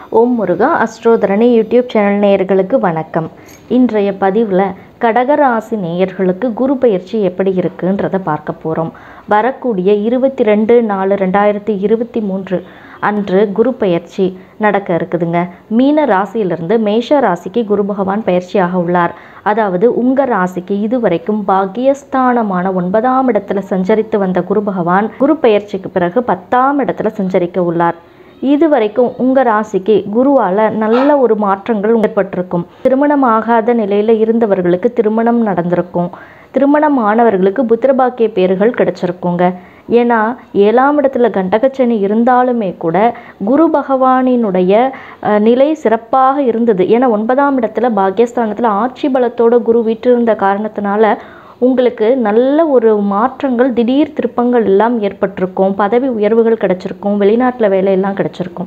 ஓம் முருகா அஸ்ட்ரோதரணி YouTube channel நேயர்களுக்கு வணக்கம் இன்றைய பதிவில் கடகராசி நேயர்களுக்கு குரு பயிற்சி எப்படி இருக்குன்றதை பார்க்க போகிறோம் வரக்கூடிய இருபத்தி ரெண்டு நாலு ரெண்டாயிரத்தி இருபத்தி மூன்று அன்று குரு பயிற்சி நடக்க இருக்குதுங்க மீன ராசியிலிருந்து மேஷ ராசிக்கு குரு பகவான் பயிற்சியாக உள்ளார் அதாவது உங்கள் ராசிக்கு இதுவரைக்கும் பாக்கியஸ்தானமான ஒன்பதாம் இடத்துல சஞ்சரித்து வந்த குரு பகவான் குரு பயிற்சிக்கு பிறகு பத்தாம் இடத்துல சஞ்சரிக்க உள்ளார் இது வரைக்கும் உங்கள் ராசிக்கு குருவால் நல்ல ஒரு மாற்றங்கள் ஏற்பட்டிருக்கும் திருமணம் ஆகாத நிலையில் இருந்தவர்களுக்கு திருமணம் நடந்திருக்கும் திருமணம் ஆனவர்களுக்கு புத்திரபாக்கிய பேறுகள் கிடைச்சிருக்குங்க ஏன்னா ஏழாம் இடத்துல கண்டகச்சனி இருந்தாலுமே கூட குரு பகவானினுடைய அஹ், நிலை சிறப்பாக இருந்தது ஏன்னா ஒன்பதாம் இடத்துல பாக்கியஸ்தானத்தில் ஆட்சி பலத்தோட குரு வீற்றிருந்த காரணத்தினால உங்களுக்கு நல்ல ஒரு மாற்றங்கள் திடீர் திருப்பங்கள் எல்லாம் ஏற்பட்டிருக்கும் பதவி உயர்வுகள் கிடைச்சிருக்கும் வெளிநாட்டில் வேலையெல்லாம் கிடைச்சிருக்கும்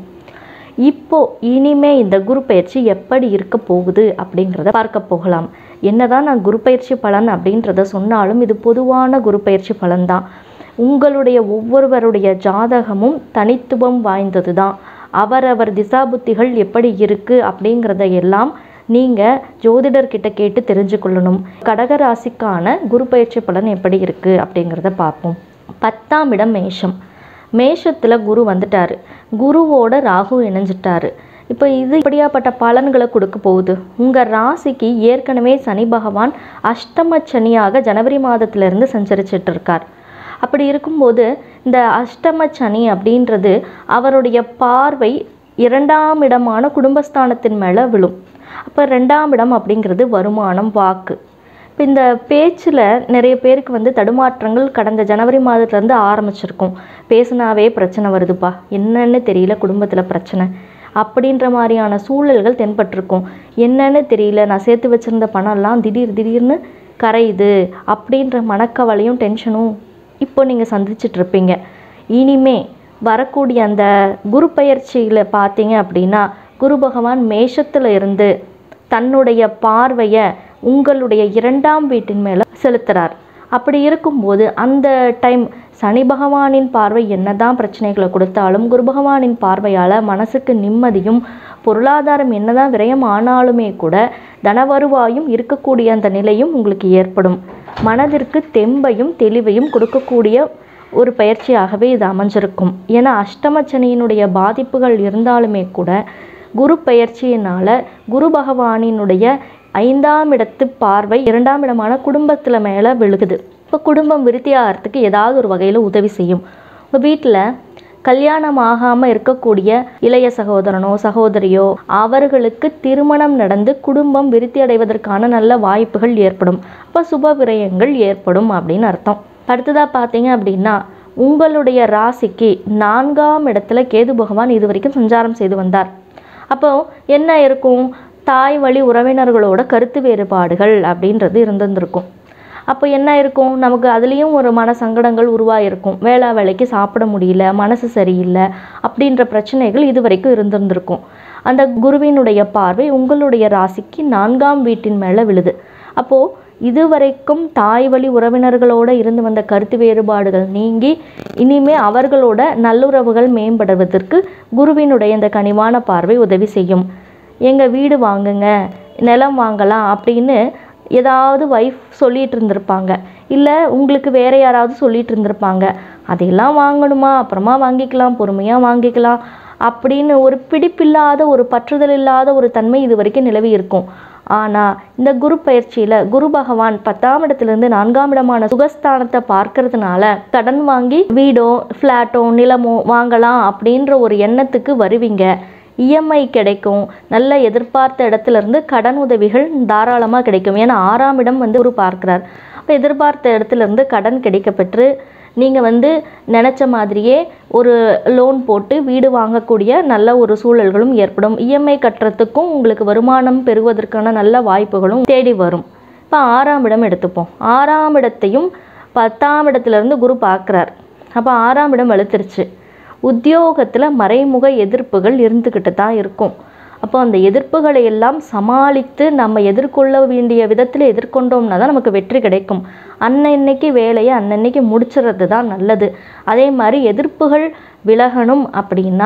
இப்போ இனிமே இந்த குரு பயிற்சி எப்படி இருக்க போகுது அப்படிங்கிறத பார்க்க போகலாம் என்னதான் நான் குரு பயிற்சி பலன் அப்படின்றத சொன்னாலும் இது பொதுவான குரு பயிற்சி பலன் தான் உங்களுடைய ஒவ்வொருவருடைய ஜாதகமும் தனித்துவம் வாய்ந்தது தான் அவரவர் திசாபுத்திகள் எப்படி இருக்குது அப்படிங்கிறத எல்லாம் நீங்கள் ஜோதிடர்கிட்ட கேட்டு தெரிஞ்சுக்கொள்ளணும் கடக ராசிக்கான குரு பயிற்சி பலன் எப்படி இருக்குது அப்படிங்கிறத பார்ப்போம் பத்தாம் இடம் மேஷம் மேஷத்தில் குரு வந்துட்டாரு குருவோட ராகு இணைஞ்சிட்டாரு இப்போ இது இப்படியாப்பட்ட பலன்களை கொடுக்க போகுது உங்கள் ராசிக்கு ஏற்கனவே சனி பகவான் அஷ்டம சனியாக ஜனவரி மாதத்திலிருந்து சஞ்சரிச்சிட்டு இருக்கார் அப்படி இருக்கும்போது இந்த அஷ்டம சனி அப்படின்றது அவருடைய பார்வை இரண்டாம் இடமான குடும்பஸ்தானத்தின் மேலே விழும் அப்போ ரெண்டாம் இடம் அப்படிங்கிறது வருமானம் வாக்கு இப்போ இந்த பேச்சில் நிறைய பேருக்கு வந்து தடுமாற்றங்கள் கடந்த ஜனவரி மாதத்துலேருந்து ஆரம்பிச்சிருக்கும் பேசினாவே பிரச்சனை வருதுப்பா என்னன்னு தெரியல குடும்பத்தில் பிரச்சனை அப்படின்ற மாதிரியான சூழல்கள் தென்பட்டிருக்கும் என்னன்னு தெரியல நான் சேர்த்து வச்சுருந்த பணம்லாம் திடீர் திடீர்னு கரையுது அப்படின்ற மனக்கவலையும் டென்ஷனும் இப்போ நீங்கள் சந்திச்சிட்டு இருப்பீங்க இனிமே வரக்கூடிய அந்த குரு பயிற்சியில் பார்த்தீங்க அப்படின்னா குரு பகவான் மேஷத்தில் இருந்து தன்னுடைய பார்வையை உங்களுடைய இரண்டாம் வீட்டின் மேலே செலுத்துறார் அப்படி இருக்கும்போது அந்த டைம் சனி பகவானின் பார்வை என்னதான் பிரச்சனைகளை கொடுத்தாலும் குரு பகவானின் பார்வையால் மனசுக்கு நிம்மதியும் பொருளாதாரம் என்னதான் விரயம் ஆனாலுமே கூட தனவருவாயும் இருக்கக்கூடிய அந்த நிலையும் உங்களுக்கு ஏற்படும் மனதிற்கு தெம்பையும் தெளிவையும் கொடுக்கக்கூடிய ஒரு பயிற்சியாகவே இது அமைஞ்சிருக்கும் ஏன்னா அஷ்டமச்சனியினுடைய பாதிப்புகள் இருந்தாலுமே கூட குரு பயிற்சியினால் குரு பகவானினுடைய ஐந்தாம் இடத்து பார்வை இரண்டாம் இடமான குடும்பத்தில் மேலே விழுகுது இப்போ குடும்பம் விருத்தியாகிறதுக்கு ஏதாவது ஒரு வகையில் உதவி செய்யும் உங்கள் வீட்டில் கல்யாணம் ஆகாமல் இருக்கக்கூடிய இளைய சகோதரனோ சகோதரியோ அவர்களுக்கு திருமணம் நடந்து குடும்பம் விருத்தி அடைவதற்கான நல்ல வாய்ப்புகள் ஏற்படும் அப்போ சுப விரயங்கள் ஏற்படும் அப்படின்னு அர்த்தம் அடுத்ததாக பார்த்தீங்க அப்படின்னா உங்களுடைய ராசிக்கு நான்காம் இடத்துல கேது பகவான் இது வரைக்கும் சஞ்சாரம் செய்து வந்தார் அப்போ என்ன இருக்கும் தாய் வழி உறவினர்களோட கருத்து வேறுபாடுகள் அப்படின்றது இருந்திருந்திருக்கும் அப்போ என்ன இருக்கும் நமக்கு அதுலேயும் ஒரு மன சங்கடங்கள் உருவாகிருக்கும் வேளா வேலைக்கு சாப்பிட முடியல மனசு சரியில்லை அப்படின்ற பிரச்சனைகள் இது வரைக்கும் இருந்திருந்திருக்கும் அந்த குருவினுடைய பார்வை உங்களுடைய ராசிக்கு நான்காம் வீட்டின் மேலே விழுது அப்போது இதுவரைக்கும் தாய் வழி உறவினர்களோட இருந்து வந்த கருத்து வேறுபாடுகள் நீங்கி இனிமே அவர்களோட நல்லுறவுகள் மேம்படுவதற்கு குருவினுடைய இந்த கனிவான பார்வை உதவி செய்யும் எங்கள் வீடு வாங்குங்க நிலம் வாங்கலாம் அப்படின்னு ஏதாவது ஒய்ஃப் சொல்லிட்டு இருந்திருப்பாங்க இல்லை உங்களுக்கு வேற யாராவது சொல்லிட்டு இருந்திருப்பாங்க அதையெல்லாம் வாங்கணுமா அப்புறமா வாங்கிக்கலாம் பொறுமையாக வாங்கிக்கலாம் அப்படின்னு ஒரு பிடிப்பில்லாத ஒரு பற்றுதல் இல்லாத ஒரு தன்மை இது வரைக்கும் நிலவி இருக்கும் ஆனால் இந்த குரு பயிற்சியில் குரு பகவான் பத்தாம் இடத்துலேருந்து நான்காம் இடமான சுகஸ்தானத்தை பார்க்கறதுனால கடன் வாங்கி வீடோ ஃப்ளாட்டோ நிலமோ வாங்கலாம் அப்படின்ற ஒரு எண்ணத்துக்கு வருவீங்க இஎம்ஐ கிடைக்கும் நல்ல எதிர்பார்த்த இடத்துல இருந்து கடன் உதவிகள் தாராளமாக கிடைக்கும் ஏன்னா ஆறாம் இடம் வந்து குரு பார்க்கிறார் அப்போ எதிர்பார்த்த இடத்துல இருந்து கடன் கிடைக்கப்பெற்று நீங்கள் வந்து நினச்ச மாதிரியே ஒரு லோன் போட்டு வீடு வாங்கக்கூடிய நல்ல ஒரு சூழல்களும் ஏற்படும் இஎம்ஐ கட்டுறதுக்கும் உங்களுக்கு வருமானம் பெறுவதற்கான நல்ல வாய்ப்புகளும் தேடி வரும் இப்போ ஆறாம் இடம் எடுத்துப்போம் ஆறாம் இடத்தையும் பத்தாம் இடத்துலேருந்து குரு பார்க்குறார் அப்போ ஆறாம் இடம் வலுத்துருச்சு உத்தியோகத்தில் மறைமுக எதிர்ப்புகள் இருந்துக்கிட்டு தான் இருக்கும் அப்போ அந்த எதிர்ப்புகளை எல்லாம் சமாளித்து நம்ம எதிர்கொள்ள வேண்டிய விதத்தில் எதிர்கொண்டோம்னா தான் நமக்கு வெற்றி கிடைக்கும் அன்னன்னைக்கு வேலையை அன்னன்னைக்கு முடிச்சிடுறது தான் நல்லது அதே மாதிரி எதிர்ப்புகள் விலகணும் அப்படின்னா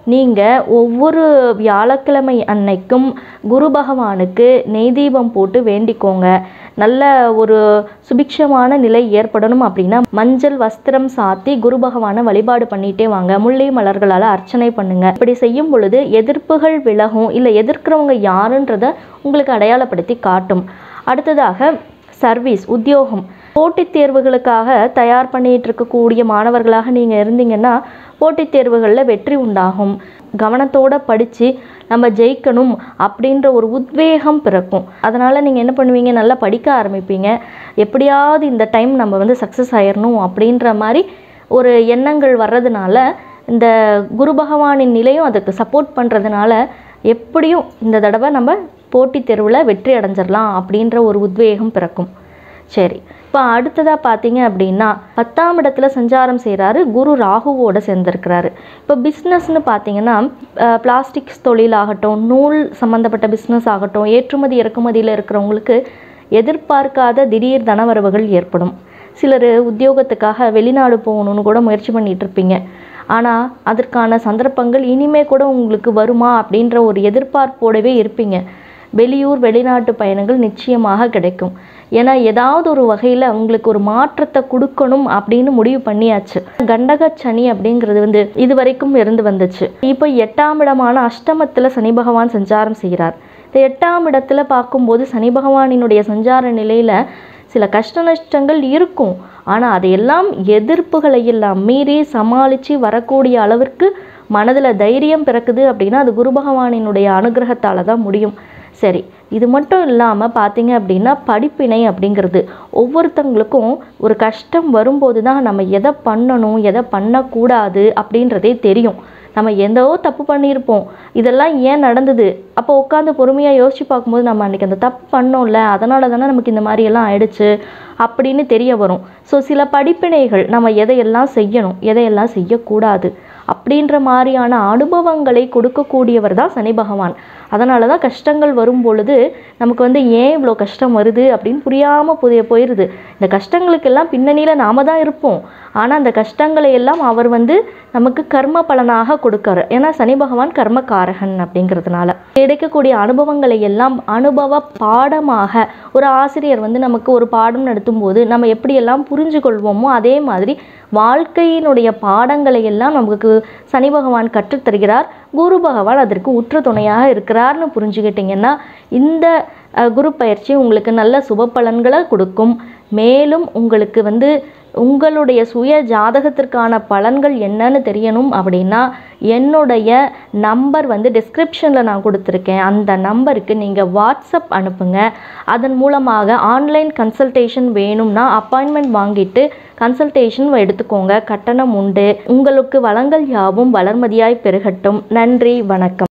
நீங்கள் ஒவ்வொரு வியாழக்கிழமை அன்னைக்கும் குரு பகவானுக்கு நெய் தீபம் போட்டு வேண்டிக்கோங்க நல்ல ஒரு சுபிக்ஷமான நிலை ஏற்படணும் அப்படின்னா மஞ்சள் வஸ்திரம் சாத்தி குரு பகவானை வழிபாடு பண்ணிட்டே வாங்க முல்லை மலர்களால் அர்ச்சனை பண்ணுங்க இப்படி செய்யும் பொழுது எதிர்ப்புகள் விலகும் இல்லை எதிர்க்கிறவங்க யாருன்றத உங்களுக்கு அடையாளப்படுத்தி காட்டும் அடுத்ததாக சர்வீஸ் உத்தியோகம் போட்டித் தேர்வுகளுக்காக தயார் பண்ணிட்டு இருக்கக்கூடிய மாணவர்களாக நீங்கள் இருந்தீங்கன்னா போட்டித் தேர்வுகளில் வெற்றி உண்டாகும் கவனத்தோட படித்து நம்ம ஜெயிக்கணும் அப்படின்ற ஒரு உத்வேகம் பிறக்கும் அதனால் நீங்கள் என்ன பண்ணுவீங்க நல்லா படிக்க ஆரம்பிப்பீங்க எப்படியாவது இந்த டைம் நம்ம வந்து சக்ஸஸ் ஆயிடணும் அப்படின்ற மாதிரி ஒரு எண்ணங்கள் வர்றதுனால இந்த குரு பகவானின் நிலையும் அதுக்கு சப்போர்ட் பண்ணுறதுனால எப்படியும் இந்த தடவை நம்ம போட்டித் தேர்வில் வெற்றி அடைஞ்சிடலாம் அப்படின்ற ஒரு உத்வேகம் பிறக்கும் சரி இப்போ அடுத்ததாக பார்த்தீங்க அப்படின்னா பத்தாம் இடத்துல சஞ்சாரம் செய்கிறாரு குரு ராகுவோட சேர்ந்திருக்கிறாரு இப்போ பிஸ்னஸ்னு பார்த்தீங்கன்னா பிளாஸ்டிக்ஸ் தொழிலாகட்டும் நூல் சம்மந்தப்பட்ட பிஸ்னஸ் ஆகட்டும் ஏற்றுமதி இறக்குமதியில் இருக்கிறவங்களுக்கு எதிர்பார்க்காத திடீர் தனவரவுகள் ஏற்படும் சிலர் உத்தியோகத்துக்காக வெளிநாடு போகணுன்னு கூட முயற்சி பண்ணிட்டு இருப்பீங்க ஆனால் அதற்கான சந்தர்ப்பங்கள் இனிமே கூட உங்களுக்கு வருமா அப்படின்ற ஒரு எதிர்பார்ப்போடவே இருப்பீங்க வெளியூர் வெளிநாட்டு பயணங்கள் நிச்சயமாக கிடைக்கும் ஏன்னா ஏதாவது ஒரு வகையில் உங்களுக்கு ஒரு மாற்றத்தை கொடுக்கணும் அப்படின்னு முடிவு பண்ணியாச்சு கண்டக சனி அப்படிங்கிறது வந்து இது வரைக்கும் இருந்து வந்துச்சு இப்போ எட்டாம் இடமான அஷ்டமத்தில் சனி பகவான் சஞ்சாரம் செய்கிறார் இந்த எட்டாம் இடத்துல பார்க்கும்போது சனி பகவானினுடைய சஞ்சார நிலையில் சில கஷ்ட நஷ்டங்கள் இருக்கும் ஆனால் அதையெல்லாம் எதிர்ப்புகளை எல்லாம் மீறி சமாளித்து வரக்கூடிய அளவிற்கு மனதில் தைரியம் பிறக்குது அப்படின்னா அது குரு பகவானினுடைய அனுகிரகத்தால் தான் முடியும் சரி இது மட்டும் இல்லாமல் பார்த்தீங்க அப்படின்னா படிப்பினை அப்படிங்கிறது ஒவ்வொருத்தங்களுக்கும் ஒரு கஷ்டம் வரும்போது தான் நம்ம எதை பண்ணணும் எதை பண்ணக்கூடாது அப்படின்றதே தெரியும் நம்ம எந்தோ தப்பு பண்ணியிருப்போம் இதெல்லாம் ஏன் நடந்தது அப்போ உட்காந்து பொறுமையாக யோசிச்சு பார்க்கும்போது நம்ம அன்றைக்கி அந்த தப்பு பண்ணோம்ல அதனால தானே நமக்கு இந்த மாதிரியெல்லாம் ஆயிடுச்சு அப்படின்னு தெரிய வரும் ஸோ சில படிப்பினைகள் நம்ம எதையெல்லாம் செய்யணும் எதையெல்லாம் செய்யக்கூடாது அப்படின்ற மாதிரியான அனுபவங்களை கொடுக்கக்கூடியவர் தான் சனி பகவான் அதனால தான் கஷ்டங்கள் வரும் பொழுது நமக்கு வந்து ஏன் இவ்வளோ கஷ்டம் வருது அப்படின்னு புரியாமல் புதிய போயிடுது இந்த கஷ்டங்களுக்கெல்லாம் பின்னணியில் நாம தான் இருப்போம் ஆனால் அந்த கஷ்டங்களை எல்லாம் அவர் வந்து நமக்கு கர்ம பலனாக கொடுக்காரு ஏன்னா சனி பகவான் கர்மகாரகன் அப்படிங்கிறதுனால கிடைக்கக்கூடிய அனுபவங்களை எல்லாம் அனுபவ பாடமாக ஒரு ஆசிரியர் வந்து நமக்கு ஒரு பாடம் நடத்தும் போது நம்ம எப்படியெல்லாம் புரிஞ்சு கொள்வோமோ அதே மாதிரி வாழ்க்கையினுடைய பாடங்களை எல்லாம் நமக்கு சனி பகவான் கற்றுத்தருகிறார் குரு பகவான் அதற்கு உற்ற துணையாக இருக்கிறார்னு புரிஞ்சுக்கிட்டிங்கன்னா இந்த அஹ், குரு பயிற்சி உங்களுக்கு நல்ல சுப பலன்களை கொடுக்கும் மேலும் உங்களுக்கு வந்து உங்களுடைய சுய ஜாதகத்திற்கான பலன்கள் என்னன்னு தெரியணும் அப்படின்னா என்னுடைய நம்பர் வந்து டிஸ்கிரிப்ஷனில் நான் கொடுத்துருக்கேன் அந்த நம்பருக்கு நீங்கள் வாட்ஸ்அப் அனுப்புங்க அதன் மூலமாக ஆன்லைன் கன்சல்டேஷன் வேணும்னா அப்பாயின்மெண்ட் வாங்கிட்டு கன்சல்டேஷன் எடுத்துக்கோங்க கட்டணம் உண்டு உங்களுக்கு வளங்கள் யாவும் வளர்மதியாய் பெருகட்டும் நன்றி வணக்கம்